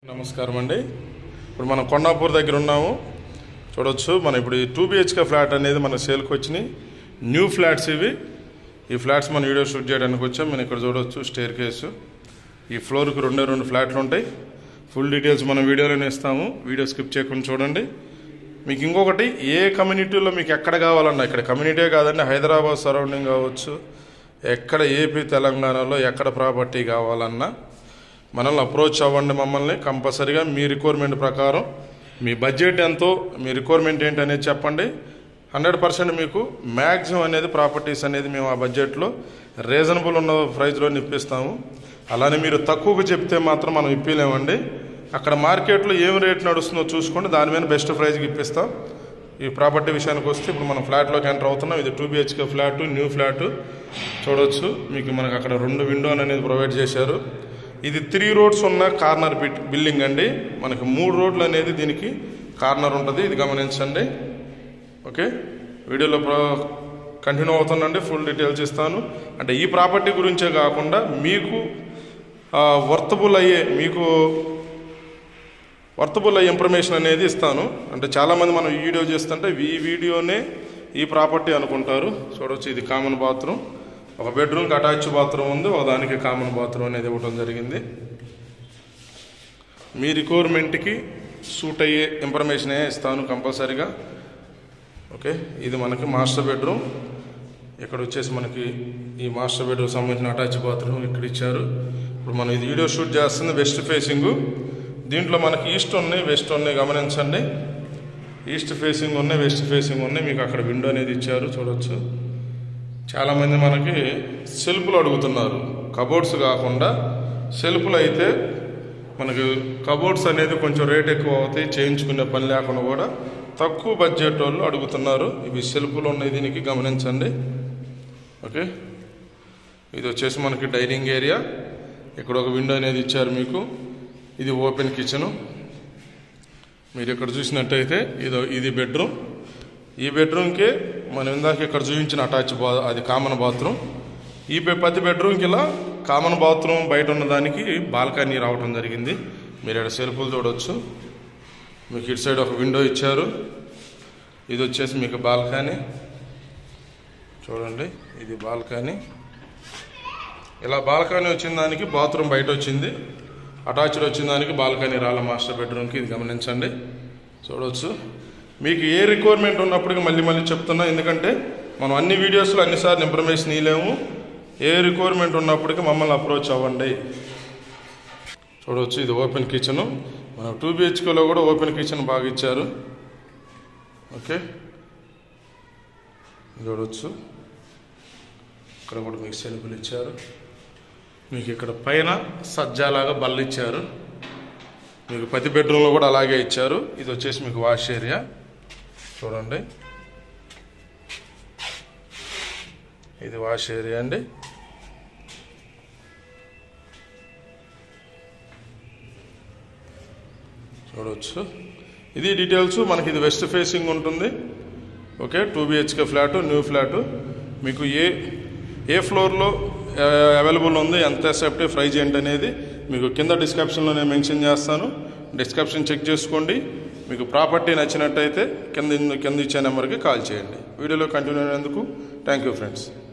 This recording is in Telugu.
నమస్కారం అండి ఇప్పుడు మనం కొండాపూర్ దగ్గర ఉన్నాము చూడొచ్చు మనం ఇప్పుడు ఈ టూ బిహెచ్కే ఫ్లాట్ అనేది మన సేల్కి వచ్చినాయి న్యూ ఫ్లాట్స్ ఇవి ఈ ఫ్లాట్స్ మనం వీడియో షూట్ చేయడానికి వచ్చాం మనం ఇక్కడ చూడొచ్చు స్టేర్ కేసు ఈ ఫ్లోర్కి రెండే రెండు ఫ్లాట్లు ఉంటాయి ఫుల్ డీటెయిల్స్ మనం వీడియోలోనే ఇస్తాము వీడియో స్కిప్ చేయకుండా చూడండి మీకు ఇంకొకటి ఏ కమ్యూనిటీలో మీకు ఎక్కడ కావాలన్నా ఇక్కడ కమ్యూనిటీ కాదండి హైదరాబాద్ సరౌండింగ్ కావచ్చు ఎక్కడ ఏపీ తెలంగాణలో ఎక్కడ ప్రాపర్టీ కావాలన్నా మనల్ని అప్రోచ్ అవ్వండి మమ్మల్ని కంపల్సరీగా మీ రిక్వైర్మెంట్ ప్రకారం మీ బడ్జెట్ ఎంతో మీ రిక్వైర్మెంట్ ఏంటి అనేది చెప్పండి హండ్రెడ్ పర్సెంట్ మీకు మ్యాక్సిమం అనేది ప్రాపర్టీస్ అనేది మేము ఆ బడ్జెట్లో రీజనబుల్ ఉన్న ప్రైస్లో ఇప్పిస్తాము అలానే మీరు తక్కువకు చెప్తే మాత్రం మనం ఇప్పిలేమండి అక్కడ మార్కెట్లో ఏం రేట్ నడుస్తుందో చూసుకోండి దాని మీద బెస్ట్ ప్రైస్కి ఇప్పిస్తాం ఈ ప్రాపర్టీ విషయానికి వస్తే ఇప్పుడు మనం ఫ్లాట్లోకి ఎంటర్ అవుతున్నాం ఇది two BHK flat new flat చూడొచ్చు మీకు మనకు అక్కడ రెండు విండో అనేది ప్రొవైడ్ చేశారు ఇది త్రీ రోడ్స్ ఉన్న కార్నర్ బిట్ బిల్డింగ్ అండి మనకి మూడు రోడ్లు అనేది దీనికి కార్నర్ ఉంటుంది ఇది గమనించండి ఓకే వీడియోలో ప్రో కంటిన్యూ అవుతుందండి ఫుల్ డీటెయిల్స్ ఇస్తాను అంటే ఈ ప్రాపర్టీ గురించే కాకుండా మీకు వర్తబుల్ అయ్యే మీకు వర్తబుల్ అయ్యే ఇన్ఫర్మేషన్ అనేది ఇస్తాను అంటే చాలామంది మనం ఈ వీడియో చేస్తుంటే ఈ వీడియోనే ఈ ప్రాపర్టీ అనుకుంటారు చూడవచ్చు ఇది కామన్ బాత్రూమ్ ఒక బెడ్రూమ్కి అటాచ్ బాత్రూమ్ ఉంది ఒక దానికి కామన్ బాత్రూమ్ అనేది ఇవ్వడం జరిగింది మీ రిక్వైర్మెంట్కి సూట్ అయ్యే ఇన్ఫర్మేషనే ఇస్తాను కంపల్సరీగా ఓకే ఇది మనకి మాస్టర్ బెడ్రూమ్ ఇక్కడ వచ్చేసి మనకి ఈ మాస్టర్ బెడ్రూమ్ సంబంధించిన అటాచ్ బాత్రూమ్ ఇక్కడ ఇచ్చారు ఇప్పుడు మనం ఇది వీడియో షూట్ చేస్తుంది వెస్ట్ ఫేసింగ్ దీంట్లో మనకి ఈస్ట్ ఉన్నాయి వెస్ట్ ఉన్నాయి గమనించండి ఈస్ట్ ఫేసింగ్ ఉన్నాయి వెస్ట్ ఫేసింగ్ ఉన్నాయి మీకు అక్కడ విండో అనేది ఇచ్చారు చూడొచ్చు చాలామంది మనకి సెల్ఫ్లు అడుగుతున్నారు కబోర్డ్స్ కాకుండా సెల్ఫ్లు అయితే మనకి కబోర్డ్స్ అనేది కొంచెం రేట్ ఎక్కువ అవుతాయి చేయించుకునే పని లేకుండా కూడా తక్కువ బడ్జెట్ వాళ్ళు అడుగుతున్నారు ఇవి సెల్ఫ్లు ఉన్నాయి దీనికి గమనించండి ఓకే ఇది వచ్చేసి మనకి డైనింగ్ ఏరియా ఇక్కడ ఒక విండో అనేది ఇచ్చారు మీకు ఇది ఓపెన్ కిచెను మీరు ఇక్కడ చూసినట్టయితే ఇది ఇది బెడ్రూమ్ ఈ బెడ్రూమ్కి మనం ఇందాక ఇక్కడ చూపించిన అటాచ్ బా అది కామన్ బాత్రూమ్ ఈ బె- ప్రతి బెడ్రూమ్కి ఇలా కామన్ బాత్రూమ్ బయట ఉన్నదానికి బాల్కనీ రావడం జరిగింది మీరు ఇక్కడ సెల్ఫ్లు చూడవచ్చు మీకు ఇటు సైడ్ ఒక విండో ఇచ్చారు ఇది వచ్చేసి మీకు బాల్కనీ చూడండి ఇది బాల్కనీ ఇలా బాల్కనీ వచ్చిన దానికి బాత్రూమ్ బయట వచ్చింది అటాచ్డ్ వచ్చిన దానికి బాల్కనీ రాల మాస్టర్ బెడ్రూమ్కి ఇది గమనించండి చూడవచ్చు మీకు ఏ రిక్వైర్మెంట్ ఉన్నప్పటికీ మళ్ళీ మళ్ళీ చెప్తున్నా ఎందుకంటే మనం అన్ని వీడియోస్లో అన్నిసార్లు ఇన్ఫర్మేషన్ ఇవ్వలేము ఏ రిక్వైర్మెంట్ ఉన్నప్పటికీ మమ్మల్ని అప్రోచ్ అవ్వండి చూడవచ్చు ఇది ఓపెన్ కిచెన్ మనం టూ బిహెచ్కేలో కూడా ఓపెన్ కిచెన్ బాగా ఇచ్చారు ఓకే చూడవచ్చు ఇక్కడ కూడా మీకు సెల్ఫులు ఇచ్చారు మీకు ఇక్కడ పైన సజ్జాలాగా బల్ల ఇచ్చారు మీకు ప్రతి బెడ్రూమ్లో కూడా అలాగే ఇచ్చారు ఇది వచ్చేసి మీకు వాష్ ఏరియా చూడండి ఇది వాష్ ఏరియా అండి చూడవచ్చు ఇది డీటెయిల్స్ మనకి ఇది వెస్ట్ ఫేసింగ్ ఉంటుంది okay two BHK flat new flat మీకు ఏ ఏ ఫ్లోర్లో అవైలబుల్ ఉంది ఎంత సేఫ్టీ ప్రైజ్ ఏంటి అనేది మీకు కింద డిస్క్రిప్షన్లో నేను మెన్షన్ చేస్తాను డిస్క్రిప్షన్ చెక్ చేసుకోండి మీకు ప్రాపర్టీ నచ్చినట్టయితే కింద కింద ఇచ్చే నెంబర్కి కాల్ చేయండి వీడియోలో కంటిన్యూ అయినందుకు థ్యాంక్ యూ ఫ్రెండ్స్